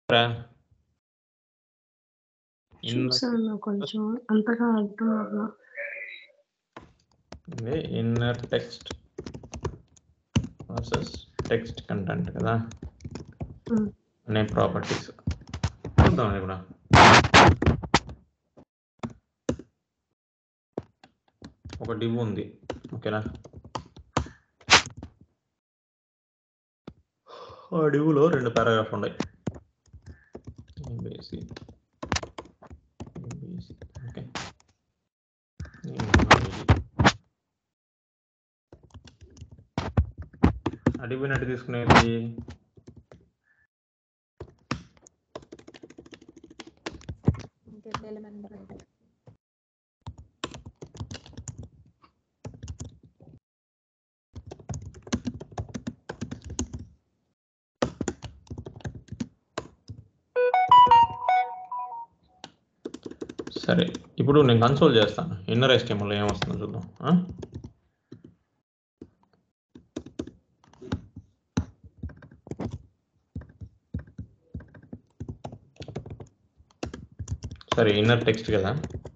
Inner చూసాను కొంచెం అంతగా అర్థం అవ్వలా inner text versus text content కదా Hmm. అనే ప్రాపర్టీస్ చూద్దాం అది కూడా ఒక డివ్ ఉంది ఓకేనా ఆ డివ్లో రెండు పారాగ్రాఫ్ ఉన్నాయి ABC. ABC. ఓకే అడిగినట్టు తీసుకునేది ఇంకెన్ని మెంబర్ అంటే సరే ఇప్పుడు నేను కన్సోల్ చేస్తాను ఇన్నర్ ఎస్టీఎంలో ఏమొస్తుందో చూద్దాం ఆ? సరే ఇన్నర్ టెక్స్ట్ కదా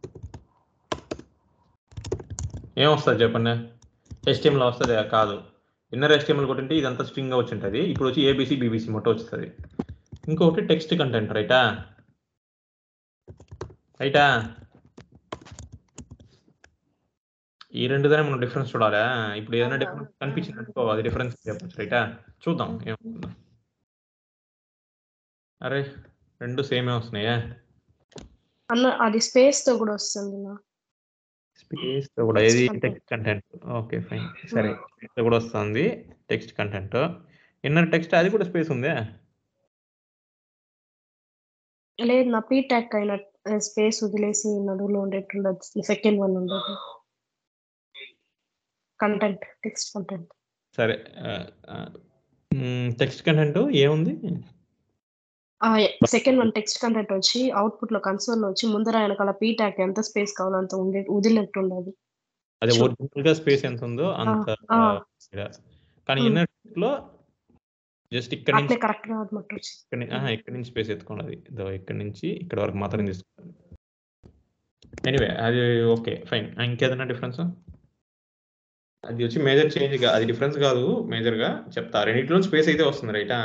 ఏమొస్తుంది చెప్పండి HTML లో వస్తుంది కాదు ఇన్నర్ ఎస్టీఎంఎల్ కొట్టింటే ఇదంతా స్ట్రింగ్ వచ్చి ఉంటుంది ఇప్పుడు వచ్చి ఏబీసీ బీబీసీ మొట్ట వస్తుంది ఇంకొకటి టెక్స్ట్ కంటెంట్ రైటా రైటా ఈ రెండుదానే మనం డిఫరెన్స్ చూడాలా ఇప్పుడు ఏదైనా అవునా? డిఫరెన్స్ కనిపించింది అనుకో అది డిఫరెన్స్ చెప్పచ్చు రైటా చూద్దాం ఏమవుతుందో అరే రెండు సేమే వస్తున్నాయా అన్న అది స్పేస్ తో కూడా వస్తుంది నా స్పేస్ కూడా ఏది content. Text content okay fine సరే space తో కూడా వస్తుంది టెక్స్ట్ కంటెంట్ ఇన్నర్ టెక్స్ట్ అది కూడా స్పేస్ ఉందే లేదు నా పీ ట్యాక్ అయిన స్పేస్ వదిలేసి నడువులో ఉండేట్టుండదు సెకండ్ వన్ ఉండదు కంటెంట్ టెక్స్ట్ కంటెంట్ సరే టెక్స్ట్ కంటెంట్ ఏముంది సెకండ్ వన్ టెక్స్ట్ కంటెంట్ వచ్చి అవుట్పుట్ లో కన్సోల్ లో వచ్చి ముందర వెనకాల పీ ట్యాక్ ఎంత స్పేస్ కావాలో అంత ఉండే వదిలినట్టు ఉండదు అదే Sure. ఒరిజినల్ గా స్పేస్ ఎంత ఉందో అంత ఆ. ఇక్కడ. కానీ Hmm. ఇన్నర్ లో జస్ట్ ఇక్కడ నుంచి అట్లే కరెక్ట్ గా అనమాట వచ్చి ఇక్కడ ని- ఆహా, ఇక్కడ నుంచి స్పేస్ ఎత్తుకోండి ఇదో ఇక్కడ నుంచి ఇక్కడ వరకు మాత్రం తీసుకోండి ఎనీవే అది ఓకే ఫైన్ ఇంకేదైనా డిఫరెన్స్ అది వచ్చి మేజర్ చేంజ్ అది డిఫరెన్స్ కాదు మేజర్ గా చెప్తా రెండింటిలో స్పేస్ అయితే వస్తుంది రైటా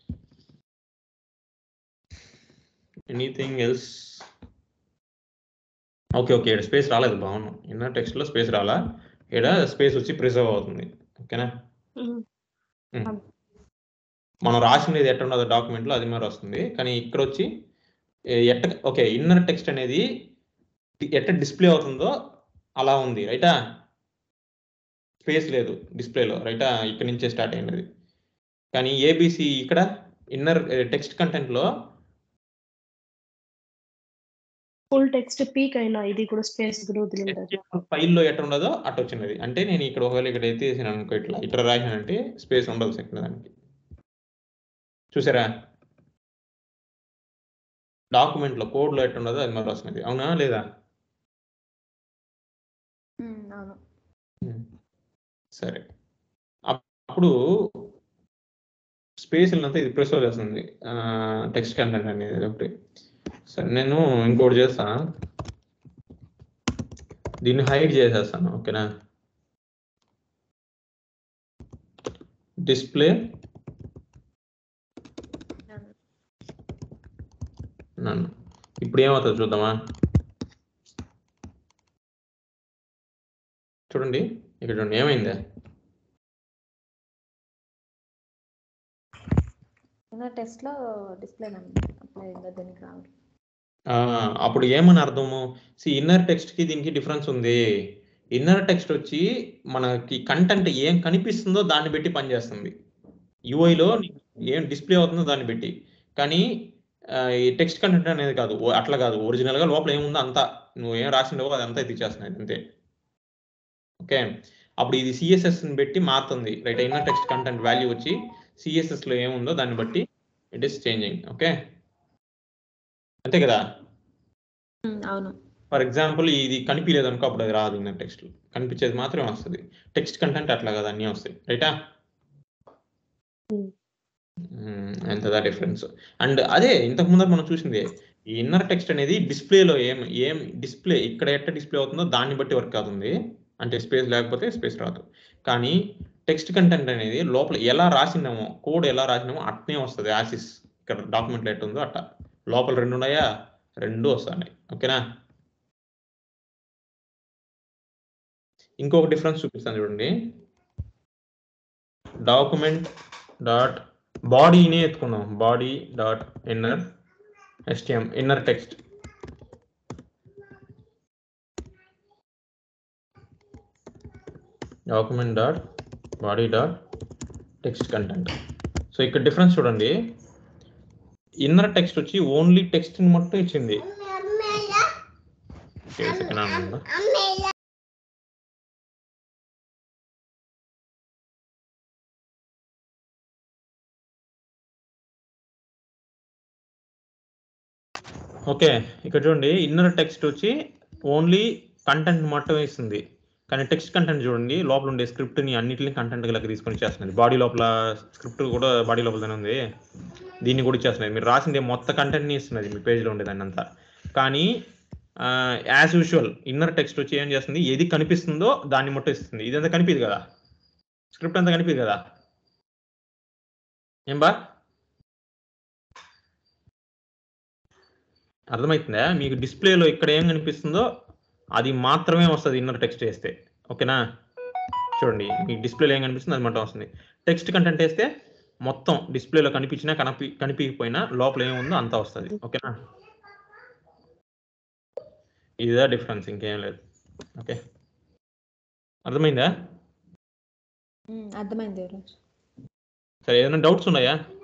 ఎనీథింగ్ ఎల్స్ ఓకే ఓకే ఇక్కడ స్పేస్ రాలేదు బాగున్నాం ఇన్నర్ టెక్స్ట్ లో స్పేస్ రాలా ఇక్కడ స్పేస్ వచ్చి ప్రిజర్వ్ అవుతుంది ఓకేనా ఉమ్. మనం రాసినది ఎట్ట ఉండదో డాక్యుమెంట్లో అది మరి వస్తుంది కానీ ఇక్కడ వచ్చి ఏ, ఎట్ట ఓకే ఇన్నర్ టెక్స్ట్ అనేది ఎట్ట డిస్ప్లే అవుతుందో అలా ఉంది రైటా స్పేస్ లేదు డిస్ప్లేలో రైటా ఇక్కడ నుంచే స్టార్ట్ అయినది కానీ ఏబిసి ఇక్కడ ఇన్నర్ టెక్స్ట్ కంటెంట్లో ఫుల్ టెక్స్ట్ పీక్ అయినా ఇది కూడా స్పేస్ కూడా వదిలిండదు ఫైల్లో ఎట్ట ఉండదో అట్ట వచ్చినది అంటే నేను ఇక్కడ ఒకవేళ ఇక్కడ ఎత్తేసాను అనుకో ఇట్లా ఇట్లా రాసానంటే స్పేస్ ఉండదు సెకండ్ దానికి చూసారా డాక్యుమెంట్లో కోడ్లో ఎట్ట ఉండదో అది మరి వస్తున్నది అవునా లేదా ఉమ్, అవును సరే అప్- అప్పుడు స్పేస్ ఉన్నంత ఇది ప్రెస్ చేస్తుంది టెక్స్ట్ కంటెంట్ అనేది ఒకటి సరే నేను ఇంకోటి చేస్తా దీన్ని హైడ్ చేసేస్తాను ఓకేనా డిస్ప్లే అవును. నన్ను ఇప్పుడు ఏమవుతుంది చూద్దామా చూడండి ఇక్కడ చూడండి ఏమైందా ఇంకా టెస్ట్ లో డిస్ప్లే అప్లై అయిందా దీనికి రావాలి ఆ, అప్పుడు ఏమని అర్థము సి ఇన్నర్ టెక్స్ట్ కి దీనికి డిఫరెన్స్ ఉంది ఇన్నర్ టెక్స్ట్ వచ్చి మనకి కంటెంట్ ఏం కనిపిస్తుందో దాన్ని బట్టి పనిచేస్తుంది యూఐలో ఏం డిస్ప్లే అవుతుందో దాన్ని బట్టి కానీ ఆ, ఈ టెక్స్ట్ కంటెంట్ అనేది కాదు ఓ- అట్లా కాదు ఒరిజినల్ గా లోపల ఏముందో అంతా నువ్వు ఏం రాసిండవో అది అంతా ఇచ్చేస్తున్నాయి అంతే ఓకే అప్పుడు ఇది సిఎస్ఎస్ ని బట్టి మారుతుంది right inner text content value వచ్చి సిఎస్ఎస్ లో ఏముందో దాన్ని బట్టి ఇట్ ఈస్ చేంజింగ్ ఓకే అంతే కదా ఉమ్, అవును ఫర్ ఎగ్జాంపుల్ ఇది కనిపించలేదు అనుకో అప్పుడు అది రాదు ఇన్నర్ టెక్స్ట్ కనిపించేది మాత్రమే వస్తుంది టెక్స్ట్ కంటెంట్ అట్లా కదా అన్నీ వస్తాయి రైటా Hmm. ఎంతదా డిఫరెన్స్ అండ్ అదే ఇంతకు ముందర మనం చూసింది ఈ ఇన్నర్ టెక్స్ట్ అనేది డిస్ప్లేలో ఏం ఏం డిస్ప్లే ఇక్కడ ఎట్ట డిస్ప్లే అవుతుందో దాన్ని బట్టి వర్క్ అవుతుంది అంటే స్పేస్ లేకపోతే స్పేస్ రాదు కానీ టెక్స్ట్ కంటెంట్ అనేది లోపల ఎలా రాసినామో కోడ్ ఎలా రాసినామో అట్నే వస్తుంది యాసిస్ ఇక్కడ డాక్యుమెంట్లో ఎట్టు ఉందో అట్ట లోపల రెండు ఉన్నాయా రెండు వస్తాయి ఓకేనా ఇంకొక డిఫరెన్స్ చూపిస్తాను చూడండి డాక్యుమెంట్ డాట్ బాడీని ఎత్తుకున్నాం body dot inner HTML inner text document dot body dot text content so ఇక్కడ డిఫరెన్స్ చూడండి ఇన్నర్ టెక్స్ట్ వచ్చి ఓన్లీ టెక్స్ట్ మొత్తం ఇచ్చింది Okay, second hand ఉందా? ఓకే ఇక్కడ చూడండి ఇన్నర్ టెక్స్ట్ వచ్చి ఓన్లీ కంటెంట్ మొత్తం ఇస్తుంది కానీ టెక్స్ట్ కంటెంట్ చూడండి లోపల ఉండే స్క్రిప్ట్ని అన్నిటిని కంటెంట్ లెక్క తీసుకొని ఇచ్చేస్తున్నది బాడీ లోపల స్క్రిప్ట్ కూడా బాడీ లోపలనే ఉంది దీన్ని కూడా ఇచ్చేస్తున్నది మీరు రాసిందే మొత్త కంటెంట్ని ఇస్తున్నది మీ పేజ్లో ఉండేదాన్ని అంతా కానీ యాజ్ యూజువల్ ఇన్నర్ టెక్స్ట్ వచ్చి ఏం చేస్తుంది ఏది కనిపిస్తుందో దాన్ని మొత్తం ఇస్తుంది ఇదంతా కనిపిది కదా స్క్రిప్ట్ అంతా కనిపిది కదా ఏం బా అర్థమవుతుందా మీకు డిస్ప్లేలో ఇక్కడ ఏం కనిపిస్తుందో అది మాత్రమే వస్తుంది ఇన్నర్ టెక్స్ట్ వేస్తే ఓకేనా చూడండి మీకు డిస్ప్లేలో ఏం కనిపిస్తుందో అది మొత్తం వస్తుంది టెక్స్ట్ కంటెంట్ వేస్తే మొత్తం డిస్ప్లేలో కనిపించినా కనిపి కనిపించకపోయినా లోపల ఏముందో అంతా వస్తుంది ఓకేనా ఇదే డిఫరెన్స్ ఇంకేం లేదు ఓకే అర్థమైందా ఉమ్, అర్థమైంది యువరాజ్ సరే ఏదైనా డౌట్స్ ఉన్నాయా